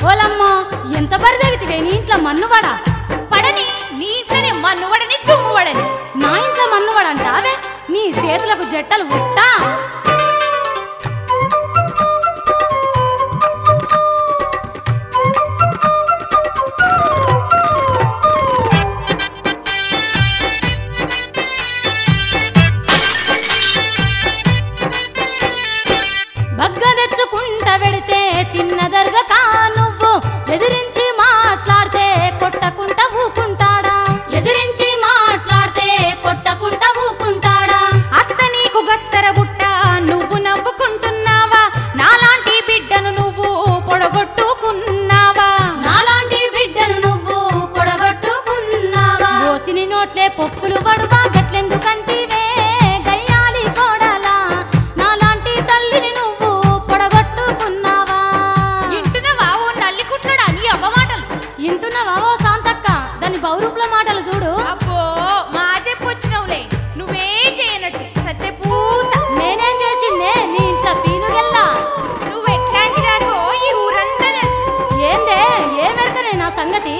ఓలమ్మో ఎంత పరిదెగితివే నీ ఇంట్లో మన్నువాడా పడని నీ ఇంట్లోనే మన్నువడని తుమ్మువడని నా ఇంట్లో మన్నువాడా అంటావే నీ చేతులకు జట్టలు ఉట్టా బగ్గ తెచ్చుకుంట వెడితే తిన్నదరగక నువ్వు ఎదిరించి మాట్లాడితే కొట్టకుంట ఊకుంటాడా ఎదిరించి మాట్లాడితే కొట్టకుంట ఊకుంటాడా అత్త నీకు గత్తర బుట్ట నువ్వు నవ్వుకుంటున్నావా నాలాంటి బిడ్డను నువ్వు పొడగొట్టుకున్నావా నాలాంటి బిడ్డను నువ్వు పొడగొట్టుకున్నావా ఓసిని నోట్లే పొక్కులు పడువా గట్లెందుకంటివే గయ్యాలి కోడలా నాలాంటి తల్లిని నువ్వు పొడగొట్టుకున్నావా ఇంటున్నావా ఓ నల్లి కుట్లడా నీ అవ్వ మాటలు ఇంటున్నావా ఓ శాంతక్క దాని బౌరూపుల మాటలు చూడు అబ్బో మా చెప్పొచ్చినవులే నువ్వేం చేయనట్టు సత్య పూస నేనేం చేసిండే నీ ఇంట్లో పీనుగెల్లా నువ్వు ఎట్లాంటి దానివో ఈ ఊరంతా తెలుసు ఏందే ఏ మెరకనే నా సంగతి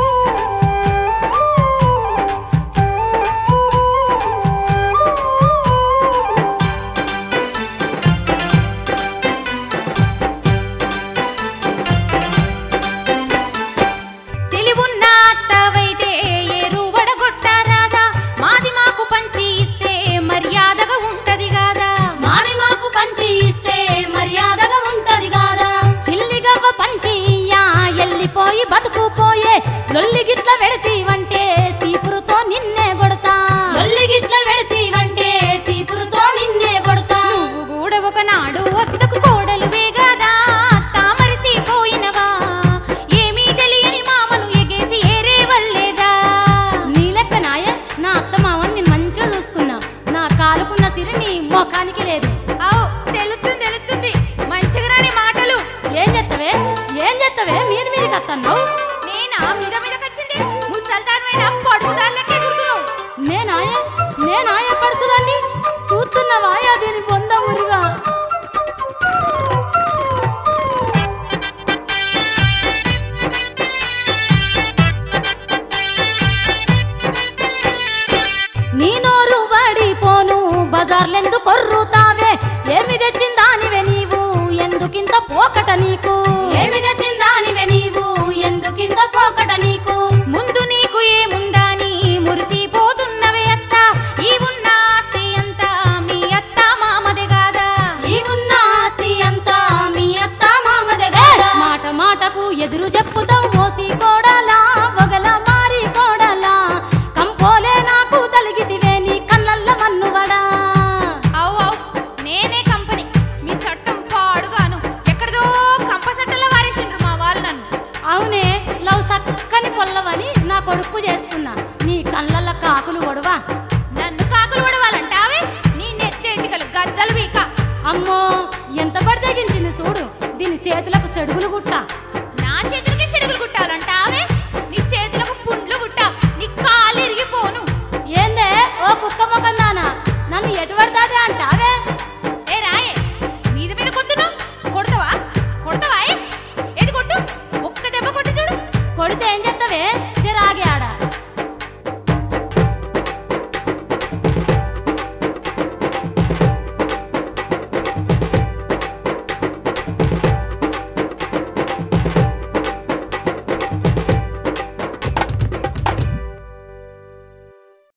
తెలివున్న అత్తవైతే ఏరువడగొట్టారాదా మాది మాకు పంచి ఇస్తే మర్యాదగా ఉంటది కాదా మాది మాకు పంచి ఇస్తే మర్యాదగా ఉంటది కాదా చిల్లిగవ్వ పంచి ఇయ్యా ఎల్లిపోయి బతుకుపోయే లొల్లి గిట్ల వెడతీవంటే సీపురుతో నిన్నే కొడతా లొల్లి గిట్ల వెడతీవంటే సీపురుతో నిన్నే కొడతా నువ్వు కూడా ఒకనాడు వద్దకు కోడలువే గాదా తామరిసిపోయినవా ఏమీ తెలియని మామను ఎగేసి ఏరే వల్లేదా నీ లెక్క నాయ నా అత్త మావని నేను మంచిగా చూసుకున్నా నా కాలుకున్న సిరి నీ మొఖానికి లేదు అవు తెలుస్తుంది తెలుస్తుంది మంచిగా రాని మాటలు ఏం చేత్తవే ఏం చేత్తవే మీద మీదకి అత్తన్నావు నేనా మీద మీదకొచ్చింది ముసల్దానమైన పడుదాళ్ళకే ఎదురుతున్నావు నేనాయ నేనాయ పడుచుదాన్ని చూస్తున్నవాయా దీని పొంద మురుగా నీ నోరు పడిపోను బజార్లెందు కొర్రుతావే ఏమి తెచ్చిందానివే నీవు ఎందుకింత పోకట నీకు ఏమి తెచ్చిందానివే నీవు ఎందుకింత పోకట నీకు ముందు నీకు ఏముందని మురిసిపోతున్నవే అత్త ఈ ఉన్న ఆస్తి అంతా మీ అత్త మామదే కాదా ఈ ఉన్న ఆస్తి అంతా మీ అత్త మామదే కదా మాట మాటకు ఎదురు చెప్పుతావు ఓసి కోడలా వగల మారి కోడలా కంపోలే నాకు తలిగితివే నీ కళ్ళల్ల మన్నువడా అవు అవు నేనే కంపెనీ మీ చట్టం పాడుగాను ఎక్కడదో కంపసట్టలో వారేసిండ్రు మా వాళ్ళు నన్ను అవునే లవ్ సక్కని పొల్లవని నా కొడుకు చేసుకున్నా నీ కళ్ళల్ల కాకులు ఒడవా నన్ను కాకులు పడవాలంటావే నీ నెత్తెంటికలు గద్దలు వీక అమ్మో ఎంత పడి తెగించింది చూడు దీని చేతులకు చెడుగులు గుట్ట